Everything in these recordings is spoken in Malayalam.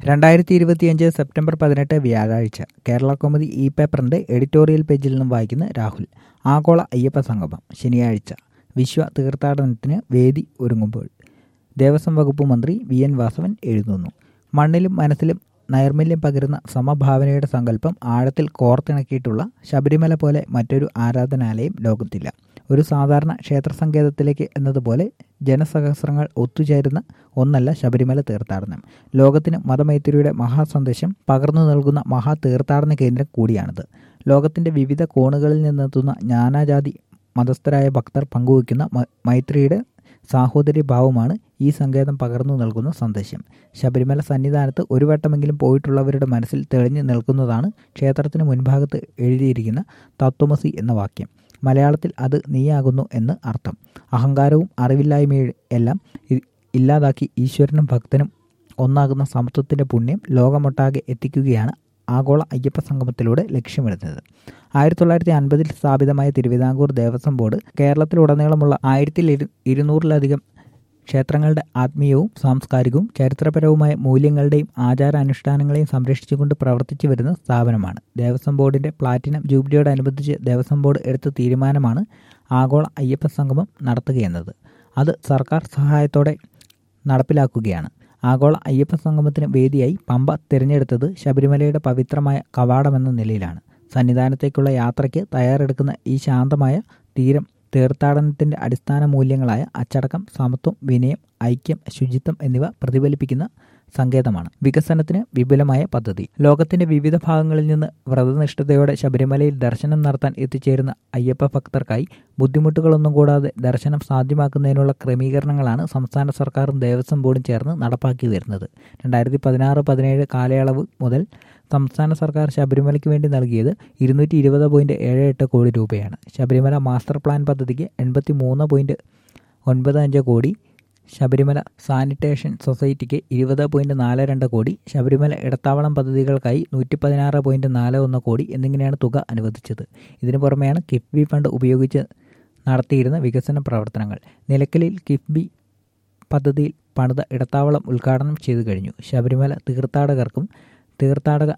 രണ്ടായിരത്തി ഇരുപത്തിയഞ്ച് സെപ്റ്റംബർ പതിനെട്ട് വ്യാഴാഴ്ച കേരള കോമഡി ഇ പേപ്പറിന്റെ എഡിറ്റോറിയൽ പേജിൽ നിന്നും വായിക്കുന്ന രാഹുൽ ആഗോള അയ്യപ്പ സംഗമം ശനിയാഴ്ച വിശ്വ തീർത്ഥാടനത്തിന് വേദി ഒരുങ്ങുമ്പോൾ ദേവസ്വം വകുപ്പ് മന്ത്രി വി എൻ വാസവൻ എഴുതുന്നു മണ്ണിലും മനസ്സിലും നൈർമല്യം പകരുന്ന സമഭാവനയുടെ സങ്കല്പം ആഴത്തിൽ കോർത്തിണക്കിയിട്ടുള്ള ശബരിമല പോലെ മറ്റൊരു ആരാധനാലയം ലോകത്തില്ല ഒരു സാധാരണ ക്ഷേത്ര സങ്കേതത്തിലേക്ക് എന്നതുപോലെ ജനസഹസ്രങ്ങൾ ഒത്തുചേരുന്ന ഒന്നല്ല ശബരിമല തീർത്ഥാടനം ലോകത്തിന് മതമൈത്രിയുടെ മഹാസന്ദേശം പകർന്നു നൽകുന്ന മഹാ തീർത്ഥാടന കേന്ദ്രം കൂടിയാണിത് ലോകത്തിന്റെ വിവിധ കോണുകളിൽ നിന്നെത്തുന്ന നാനാജാതി മതസ്ഥരായ ഭക്തർ പങ്കുവയ്ക്കുന്ന മൈത്രിയുടെ സാഹോദര്യ ഭാവമാണ് ഈ സങ്കേതം പകർന്നു നൽകുന്ന സന്ദേശം ശബരിമല സന്നിധാനത്ത് ഒരു വട്ടമെങ്കിലും പോയിട്ടുള്ളവരുടെ മനസ്സിൽ തെളിഞ്ഞു നിൽക്കുന്നതാണ് ക്ഷേത്രത്തിന് മുൻഭാഗത്ത് എഴുതിയിരിക്കുന്ന തത്വമസി എന്ന വാക്യം മലയാളത്തിൽ അത് നീയാകുന്നു എന്ന് അർത്ഥം അഹങ്കാരവും അറിവില്ലായ്മയും എല്ലാം ഇല്ലാതാക്കി ഈശ്വരനും ഭക്തനും ഒന്നാകുന്ന സമത്വത്തിൻ്റെ പുണ്യം ലോകമൊട്ടാകെ എത്തിക്കുകയാണ് ആഗോള അയ്യപ്പ സംഗമത്തിലൂടെ ലക്ഷ്യമിടുന്നത് ആയിരത്തി തൊള്ളായിരത്തി അൻപതിൽ സ്ഥാപിതമായ തിരുവിതാംകൂർ ദേവസ്വം ബോർഡ് കേരളത്തിലുടനീളമുള്ള ആയിരത്തി ഇരുന്നൂറിലധികം ക്ഷേത്രങ്ങളുടെ ആത്മീയവും സാംസ്കാരികവും ചരിത്രപരവുമായ മൂല്യങ്ങളുടെയും ആചാരാനുഷ്ഠാനങ്ങളെയും സംരക്ഷിച്ചുകൊണ്ട് പ്രവർത്തിച്ചു വരുന്ന സ്ഥാപനമാണ് ദേവസ്വം ബോർഡിന്റെ പ്ലാറ്റിനം ജൂബിലിയോടനുബന്ധിച്ച് ദേവസ്വം ബോർഡ് എടുത്ത തീരുമാനമാണ് ആഗോള അയ്യപ്പ സംഗമം നടത്തുകയെന്നത് അത് സർക്കാർ സഹായത്തോടെ നടപ്പിലാക്കുകയാണ് ആഗോള അയ്യപ്പ സംഗമത്തിന് വേദിയായി പമ്പ തിരഞ്ഞെടുത്തത് ശബരിമലയുടെ പവിത്രമായ കവാടമെന്ന നിലയിലാണ് സന്നിധാനത്തേക്കുള്ള യാത്രയ്ക്ക് തയ്യാറെടുക്കുന്ന ഈ ശാന്തമായ തീരം തീർത്ഥാടനത്തിന്റെ അടിസ്ഥാന മൂല്യങ്ങളായ അച്ചടക്കം സമത്വം വിനയം ഐക്യം ശുചിത്വം എന്നിവ പ്രതിഫലിപ്പിക്കുന്ന സങ്കേതമാണ് വികസനത്തിന് വിപുലമായ പദ്ധതി ലോകത്തിന്റെ വിവിധ ഭാഗങ്ങളിൽ നിന്ന് വ്രതനിഷ്ഠതയോടെ ശബരിമലയിൽ ദർശനം നടത്താൻ എത്തിച്ചേരുന്ന അയ്യപ്പ ഭക്തർക്കായി ബുദ്ധിമുട്ടുകളൊന്നും കൂടാതെ ദർശനം സാധ്യമാക്കുന്നതിനുള്ള ക്രമീകരണങ്ങളാണ് സംസ്ഥാന സർക്കാരും ദേവസ്വം ബോർഡും ചേർന്ന് നടപ്പാക്കി വരുന്നത് രണ്ടായിരത്തി പതിനാറ് പതിനേഴ് കാലയളവ് മുതൽ സംസ്ഥാന സർക്കാർ ശബരിമലയ്ക്ക് വേണ്ടി നൽകിയത് ഇരുന്നൂറ്റി ഇരുപത് പോയിന്റ് ഏഴ് എട്ട് കോടി രൂപയാണ് ശബരിമല മാസ്റ്റർ പ്ലാൻ പദ്ധതിക്ക് എൺപത്തി മൂന്ന് പോയിന്റ് ഒൻപത് അഞ്ച് കോടി ശബരിമല സാനിറ്റേഷൻ സൊസൈറ്റിക്ക് ഇരുപത് പോയിന്റ് നാല് രണ്ട് കോടി ശബരിമല ഇടത്താവളം പദ്ധതികൾക്കായി നൂറ്റി പതിനാറ് പോയിന്റ് നാല് ഒന്ന് കോടി എന്നിങ്ങനെയാണ് തുക അനുവദിച്ചത് ഇതിനു പുറമെയാണ് കിഫ്ബി ഫണ്ട് ഉപയോഗിച്ച് നടത്തിയിരുന്ന വികസന പ്രവർത്തനങ്ങൾ നിലയ്ക്കലിൽ കിഫ്ബി പദ്ധതിയിൽ പണിത ഇടത്താവളം ഉദ്ഘാടനം ചെയ്തു കഴിഞ്ഞു ശബരിമല തീർത്ഥാടകർക്കും തീർത്ഥാടക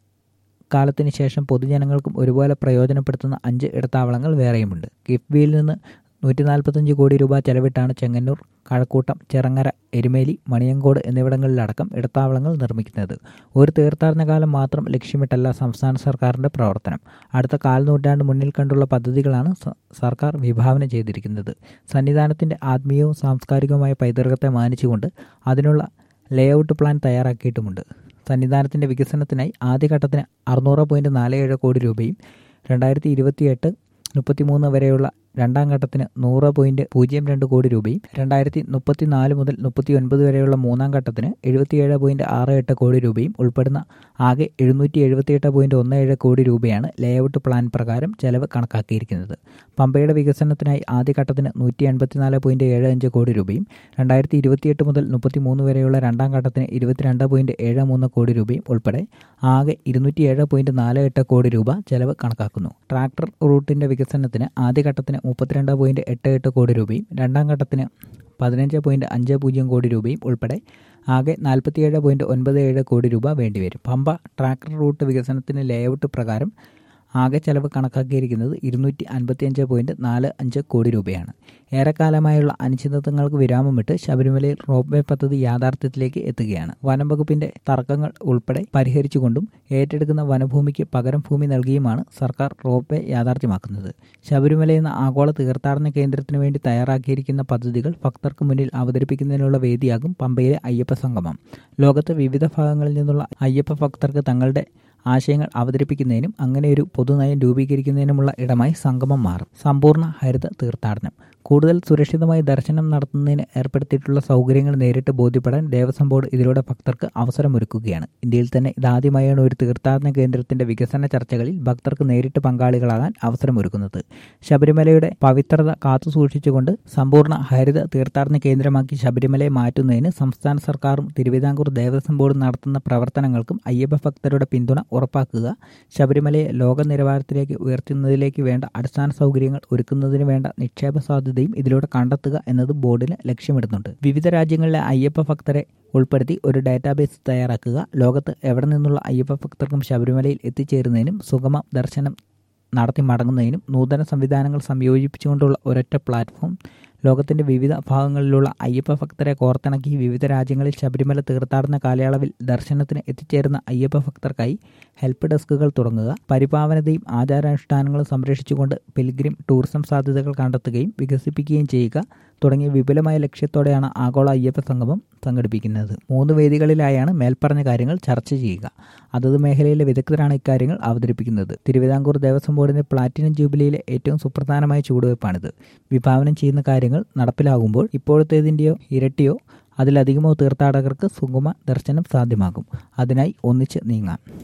കാലത്തിന് ശേഷം പൊതുജനങ്ങൾക്കും ഒരുപോലെ പ്രയോജനപ്പെടുത്തുന്ന അഞ്ച് ഇടത്താവളങ്ങൾ വേറെയുമുണ്ട് കിഫ്ബിയിൽ നിന്ന് നൂറ്റി നാൽപ്പത്തഞ്ച് കോടി രൂപ ചെലവിട്ടാണ് ചെങ്ങന്നൂർ കഴക്കൂട്ടം ചിറങ്ങര എരുമേലി മണിയങ്കോട് എന്നിവിടങ്ങളിലടക്കം ഇടത്താവളങ്ങൾ നിർമ്മിക്കുന്നത് ഒരു തീർത്ഥാടന കാലം മാത്രം ലക്ഷ്യമിട്ടല്ല സംസ്ഥാന സർക്കാരിൻ്റെ പ്രവർത്തനം അടുത്ത കാൽ നൂറ്റാണ്ട് മുന്നിൽ കണ്ടുള്ള പദ്ധതികളാണ് സർക്കാർ വിഭാവന ചെയ്തിരിക്കുന്നത് സന്നിധാനത്തിൻ്റെ ആത്മീയവും സാംസ്കാരികവുമായ പൈതൃകത്തെ മാനിച്ചുകൊണ്ട് അതിനുള്ള ലേഔട്ട് പ്ലാൻ തയ്യാറാക്കിയിട്ടുമുണ്ട് സന്നിധാനത്തിൻ്റെ വികസനത്തിനായി ആദ്യഘട്ടത്തിന് അറുന്നൂറ് പോയിൻറ്റ് നാല് ഏഴ് കോടി രൂപയും രണ്ടായിരത്തി ഇരുപത്തിയെട്ട് മുപ്പത്തിമൂന്ന് വരെയുള്ള രണ്ടാം ഘട്ടത്തിന് നൂറ് പോയിന്റ് പൂജ്യം രണ്ട് കോടി രൂപയും രണ്ടായിരത്തി മുപ്പത്തി നാല് മുതൽ മുപ്പത്തി ഒൻപത് വരെയുള്ള മൂന്നാം ഘട്ടത്തിന് എഴുപത്തിയേഴ് പോയിന്റ് ആറ് എട്ട് കോടി രൂപയും ഉൾപ്പെടുന്ന ആകെ എഴുന്നൂറ്റി എഴുപത്തിയെട്ട് പോയിന്റ് ഒന്ന് ഏഴ് കോടി രൂപയാണ് ലേഔട്ട് പ്ലാൻ പ്രകാരം ചെലവ് കണക്കാക്കിയിരിക്കുന്നത് പമ്പയുടെ വികസനത്തിനായി ആദ്യഘട്ടത്തിന് നൂറ്റി എൺപത്തിനാല് പോയിന്റ് ഏഴ് അഞ്ച് കോടി രൂപയും രണ്ടായിരത്തി ഇരുപത്തിയെട്ട് മുതൽ മുപ്പത്തി മൂന്ന് വരെയുള്ള രണ്ടാം ഘട്ടത്തിന് ഇരുപത്തിരണ്ട് പോയിന്റ് ഏഴ് മൂന്ന് കോടി രൂപയും ഉൾപ്പെടെ ആകെ ഇരുന്നൂറ്റി ഏഴ് പോയിന്റ് നാല് എട്ട് കോടി രൂപ ചെലവ് കണക്കാക്കുന്നു ട്രാക്ടർ റൂട്ടിന്റെ വികസനത്തിന് ആദ്യഘട്ടത്തിന് മുപ്പത്തിരണ്ട് പോയിന്റ് എട്ട് എട്ട് കോടി രൂപയും രണ്ടാം ഘട്ടത്തിന് പതിനഞ്ച് പോയിന്റ് അഞ്ച് പൂജ്യം കോടി രൂപയും ഉൾപ്പെടെ ആകെ നാൽപ്പത്തിയേഴ് പോയിന്റ് ഒൻപത് ഏഴ് കോടി രൂപ വേണ്ടിവരും പമ്പ ട്രാക്ടർ റൂട്ട് വികസനത്തിന് ലേഔട്ട് പ്രകാരം ആകെ ചെലവ് കണക്കാക്കിയിരിക്കുന്നത് ഇരുന്നൂറ്റി അൻപത്തിയഞ്ച് പോയിന്റ് നാല് അഞ്ച് കോടി രൂപയാണ് ഏറെക്കാലമായുള്ള അനിശ്ചിതത്വങ്ങൾക്ക് വിരാമമിട്ട് ശബരിമലയിൽ റോപ്പ് വേ പദ്ധതി യാഥാർത്ഥ്യത്തിലേക്ക് എത്തുകയാണ് വനം വകുപ്പിന്റെ തർക്കങ്ങൾ ഉൾപ്പെടെ പരിഹരിച്ചുകൊണ്ടും ഏറ്റെടുക്കുന്ന വനഭൂമിക്ക് പകരം ഭൂമി നൽകിയുമാണ് സർക്കാർ റോപ്പ് വേ യാഥാർത്ഥ്യമാക്കുന്നത് ശബരിമല എന്ന ആഗോള തീർത്ഥാടന കേന്ദ്രത്തിന് വേണ്ടി തയ്യാറാക്കിയിരിക്കുന്ന പദ്ധതികൾ ഭക്തർക്ക് മുന്നിൽ അവതരിപ്പിക്കുന്നതിനുള്ള വേദിയാകും പമ്പയിലെ അയ്യപ്പ സംഗമം ലോകത്തെ വിവിധ ഭാഗങ്ങളിൽ നിന്നുള്ള അയ്യപ്പ ഭക്തർക്ക് തങ്ങളുടെ ആശയങ്ങൾ അവതരിപ്പിക്കുന്നതിനും അങ്ങനെ ഒരു പൊതുനയം രൂപീകരിക്കുന്നതിനുമുള്ള ഇടമായി സംഗമം മാറും സമ്പൂർണ്ണ ഹരിത തീർത്ഥാടനം കൂടുതൽ സുരക്ഷിതമായി ദർശനം നടത്തുന്നതിന് ഏർപ്പെടുത്തിയിട്ടുള്ള സൗകര്യങ്ങൾ നേരിട്ട് ബോധ്യപ്പെടാൻ ദേവസ്വം ബോർഡ് ഇതിലൂടെ ഭക്തർക്ക് അവസരമൊരുക്കുകയാണ് ഇന്ത്യയിൽ തന്നെ ഇതാദ്യമായാണ് ഒരു തീർത്ഥാടന കേന്ദ്രത്തിന്റെ വികസന ചർച്ചകളിൽ ഭക്തർക്ക് നേരിട്ട് പങ്കാളികളാകാൻ അവസരമൊരുക്കുന്നത് ശബരിമലയുടെ പവിത്രത കാത്തുസൂക്ഷിച്ചുകൊണ്ട് സമ്പൂർണ്ണ ഹരിത തീർത്ഥാടന കേന്ദ്രമാക്കി ശബരിമലയെ മാറ്റുന്നതിന് സംസ്ഥാന സർക്കാരും തിരുവിതാംകൂർ ദേവസ്വം ബോർഡും നടത്തുന്ന പ്രവർത്തനങ്ങൾക്കും അയ്യപ്പ ഭക്തരുടെ പിന്തുണ ഉറപ്പാക്കുക ശബരിമലയെ ലോക നിലവാരത്തിലേക്ക് ഉയർത്തുന്നതിലേക്ക് വേണ്ട അടിസ്ഥാന സൗകര്യങ്ങൾ ഒരുക്കുന്നതിന് വേണ്ട നിക്ഷേപ സാധ്യത സാധ്യതയും ഇതിലൂടെ കണ്ടെത്തുക എന്നത് ബോർഡിന് ലക്ഷ്യമിടുന്നുണ്ട് വിവിധ രാജ്യങ്ങളിലെ അയ്യപ്പ ഭക്തരെ ഉൾപ്പെടുത്തി ഒരു ഡാറ്റാബേസ് തയ്യാറാക്കുക ലോകത്ത് എവിടെ നിന്നുള്ള അയ്യപ്പ ഭക്തർക്കും ശബരിമലയിൽ എത്തിച്ചേരുന്നതിനും സുഗമ ദർശനം നടത്തി മടങ്ങുന്നതിനും നൂതന സംവിധാനങ്ങൾ സംയോജിപ്പിച്ചുകൊണ്ടുള്ള ഒരൊറ്റ പ്ലാറ്റ്ഫോം ലോകത്തിന്റെ വിവിധ ഭാഗങ്ങളിലുള്ള അയ്യപ്പ ഭക്തരെ കോർത്തിണക്കി വിവിധ രാജ്യങ്ങളിൽ ശബരിമല തീർത്ഥാടന കാലയളവിൽ ദർശനത്തിന് എത്തിച്ചേരുന്ന അയ്യപ്പ ഭക്തർക്കായി ഹെൽപ്പ് ഡെസ്കുകൾ തുടങ്ങുക പരിപാവനതയും ആചാരാനുഷ്ഠാനങ്ങളും സംരക്ഷിച്ചുകൊണ്ട് പിൽഗ്രിം ടൂറിസം സാധ്യതകൾ കണ്ടെത്തുകയും വികസിപ്പിക്കുകയും ചെയ്യുക തുടങ്ങിയ വിപുലമായ ലക്ഷ്യത്തോടെയാണ് ആഗോള അയ്യപ്പ സംഗമം സംഘടിപ്പിക്കുന്നത് മൂന്ന് വേദികളിലായാണ് മേൽപ്പറഞ്ഞ കാര്യങ്ങൾ ചർച്ച ചെയ്യുക അതത് മേഖലയിലെ വിദഗ്ധരാണ് ഇക്കാര്യങ്ങൾ അവതരിപ്പിക്കുന്നത് തിരുവിതാംകൂർ ദേവസ്വം ബോർഡിന്റെ പ്ലാറ്റിനം ജൂബിലിയിലെ ഏറ്റവും സുപ്രധാനമായ ചുവടുവയ്പ്പാണിത് വിഭാവനം ചെയ്യുന്ന കാര്യങ്ങൾ നടപ്പിലാകുമ്പോൾ ഇപ്പോഴത്തേതിൻ്റെയോ ഇരട്ടിയോ അതിലധികമോ തീർത്ഥാടകർക്ക് സുഗമ ദർശനം സാധ്യമാകും അതിനായി ഒന്നിച്ച് നീങ്ങാം